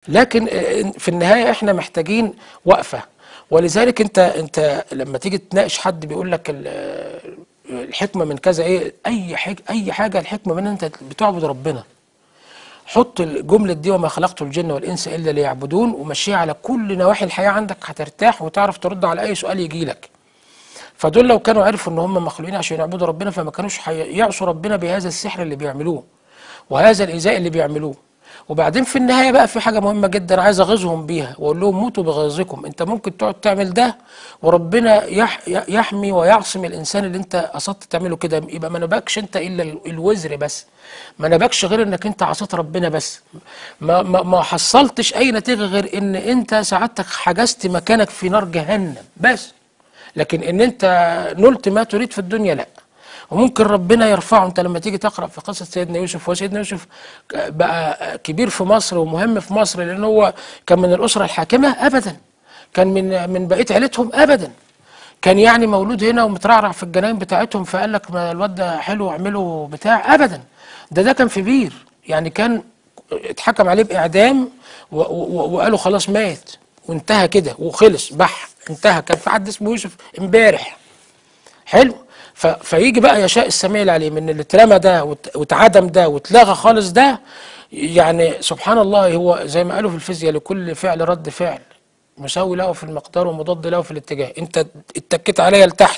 لكن في النهايه احنا محتاجين وقفه ولذلك انت انت لما تيجي تناقش حد بيقول لك ال- الحكمه من كذا ايه اي حاجه اي حاجه الحكمه من انت بتعبد ربنا حط الجملة دي وما خلقت الجن والإنس إلا ليعبدون ومشيها على كل نواحي الحياة عندك هترتاح وتعرف ترد على أي سؤال يجي لك فدول لو كانوا عرفوا ان هم مخلوقين عشان يعبدوا ربنا فما كانوش حي- يعصوا ربنا بهذا السحر اللي بيعملوه وهذا الايذاء اللي بيعملوه وبعدين في النهايه بقى في حاجه مهمه جدا عايز اغيظهم بيها واقول لهم موتوا بغيظكم انت ممكن تقعد تعمل ده وربنا يح يحمي ويعصم الانسان اللي انت قصدت تعمله كده يبقى ما نبكش انت الا ال- الوزر بس ما نبكش غير انك انت عصيت ربنا بس ما ما, ما حصلتش اي نتيجه غير ان انت سعادتك حجزت مكانك في نار جهنم بس لكن ان انت نلت ما تريد في الدنيا لا وممكن ربنا يرفعه انت لما تيجي تقرا في قصه سيدنا يوسف وسيدنا يوسف بقى كبير في مصر ومهم في مصر لان هو كان من الاسره الحاكمه ابدا كان من من بقيه عيلتهم ابدا كان يعني مولود هنا ومترعرع في الجناين بتاعتهم فقال لك ما الواد ده حلو اعمله بتاع ابدا ده ده كان في بير يعني كان اتحكم عليه باعدام و- و- وقالوا خلاص مات وانتهى كده وخلص بح انتهى كان في حد اسمه يوسف امبارح حلو ف... فيجي بقى يشاء السميع العليم ان اللي اترمى ده وات- واتعدم ده واتلغى خالص ده يعني سبحان الله هو زي ما قالوا في الفيزياء لكل فعل رد فعل مساوي له في المقدار ومضاد له في الاتجاه انت اتكيت عليا لتحت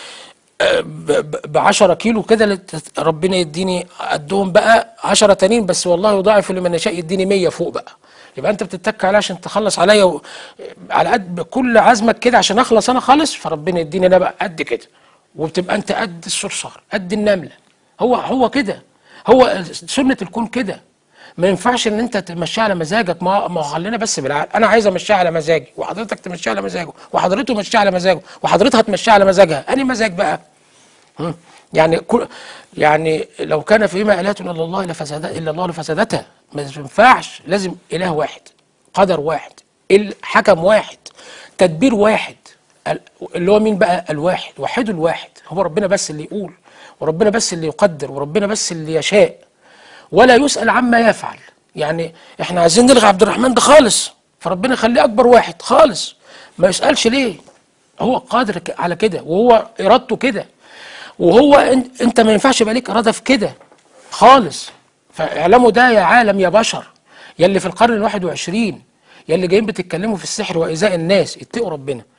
ب 10 كيلو كده لت- ربنا يديني قدهم بقى 10 تانيين بس والله يضاعف لمن يشاء يديني 100 فوق بقى يبقى انت بتتك عليا عشان تخلص عليا و... على قد بكل عزمك كده عشان اخلص انا خالص فربنا يديني انا بقى قد كده وبتبقى انت قد الصرصار قد النمله هو هو كده هو سنه الكون كده ما ينفعش ان انت تمشيها على مزاجك ما ما هو خلينا بس بالعقل انا عايز امشيها على مزاجي وحضرتك تمشيها على مزاجه وحضرته تمشيها على مزاجه وحضرتها تمشيها على مزاجها انهي مزاج بقى هم؟ يعني كل يعني لو كان فيما آلهة إلا الله لفسد إلا الله لفسدتها ما ينفعش لازم إله واحد قدر واحد الحكم واحد تدبير واحد ال- اللي هو مين بقى الواحد وحده الواحد هو ربنا بس اللي يقول وربنا بس اللي يقدر وربنا بس اللي يشاء ولا يسأل عما يفعل يعني احنا عايزين نلغي عبد الرحمن ده خالص فربنا يخليه اكبر واحد خالص ما يسألش ليه هو قادر ك- على كده وهو ارادته كده وهو انت, انت ما ينفعش يبقى ليك اراده في كده خالص فاعلموا ده يا عالم يا بشر يا اللي في القرن الواحد وعشرين يا اللي جايين بتتكلموا في السحر وايذاء الناس اتقوا ربنا